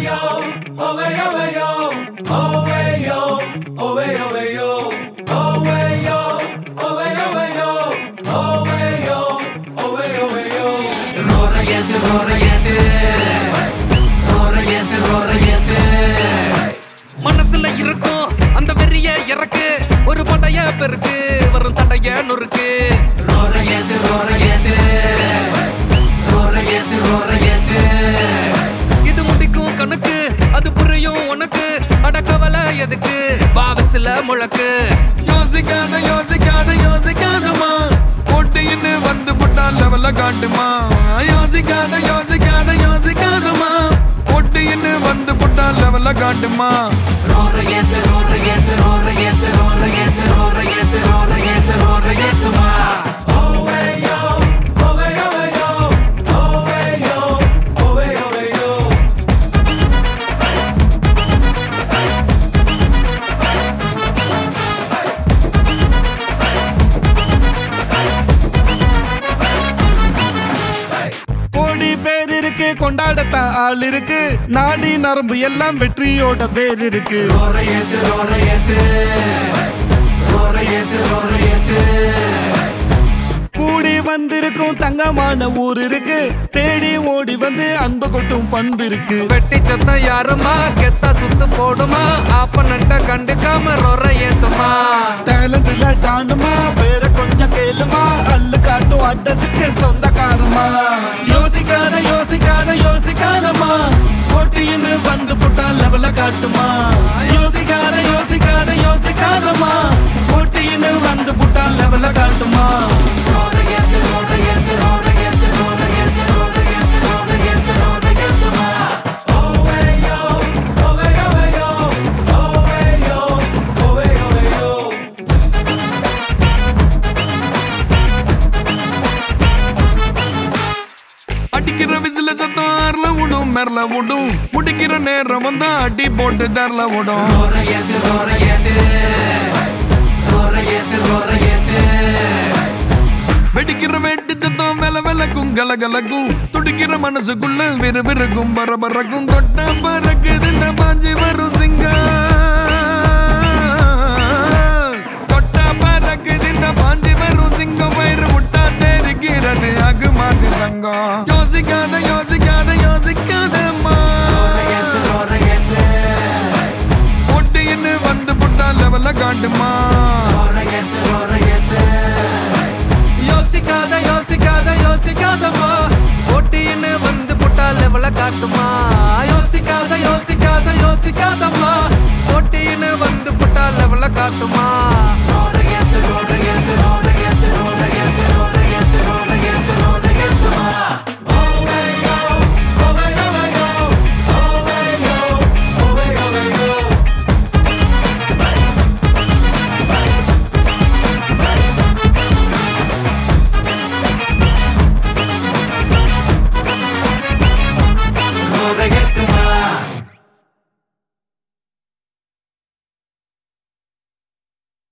மனசுல இருக்கும் அந்த வெறிய இறக்கு ஒரு படைய பெருக்கு வரும் தடைய நொறுக்கு இது முடிக்கும் கணக்கு அது புரியும் உனக்கு அடக்கவலை எதுக்கு வாவசில முழக்கு யோசிக்காத யோசிக்காத யோசிக்காதமா போட்டின்னு வந்து புட்டா லெவல்ல காட்டுமா யோசிக்காத யோசிக்காத யோசிக்காதமா போட்டின்னு வந்து புட்டா லெவல்ல காட்டுமா கோடி பேர் இருக்கு கொண்டாடத்தான் ஆள் இருக்கு நாடி நரம்பு எல்லாம் வெற்றியோட வேர் இருக்கு கூடி வந்திருக்கும் தங்கமான ஊர் இருக்கு தேடி ஓடி வந்து அன்பு கொட்டும் பண்பு இருக்கு வெட்டி சத்தம் யாருமா கெத்தா சுத்து போடுமா ஆப்பனண்ட கண்டுக்காம ரொற ஏத்துமா டேலண்ட் இல்ல டானுமா வேற கொஞ்சம் கேளுமா அல்லு காட்டும் அட்ரஸுக்கு சொந்தக்காரமா யோசிக்காத யோசிக்காத யோசிக்காதமா போட்டின்னு வந்து புட்டா லெவல காட்டுமா யோசிக்காத யோசிக்காத யோசிக்காதமா போட்டின்னு வந்து புட்டா லெவல காட்டுமா அடிக்கிற விசில சத்தம் ஆறுல விடும் மெரல விடும் முடிக்கிற நேரம் வந்தா அடி போட்டு தரல விடும் வெடிக்கிற வெட்டி சத்தம் வெல வெலக்கும் கலகலக்கும் துடிக்கிற மனசுக்குள்ள விறு விறுக்கும் பர பறக்கும் தொட்ட பறக்குது இந்த பாஞ்சி வரும் சிங்கம் தொட்ட பறக்குது இந்த பாஞ்சி வரும் சிங்கம் வயிறு முட்டா தெரிக்கிறது அகுமாக்கு தங்கம் யோசிக்காத யோசிக்காத யோசிக்காதம்மா ஒட்டின்னு வந்து புட்டா லெவல்ல காட்டுமா யோசிக்காத யோசிக்காத யோசிக்காதமா போட்டின்னு வந்து புட்டா லெவல காட்டுமா யோசிக்காத யோசிக்காத யோசிக்காதம்மா போட்டின்னு வந்து புட்டா லெவல காட்டுமா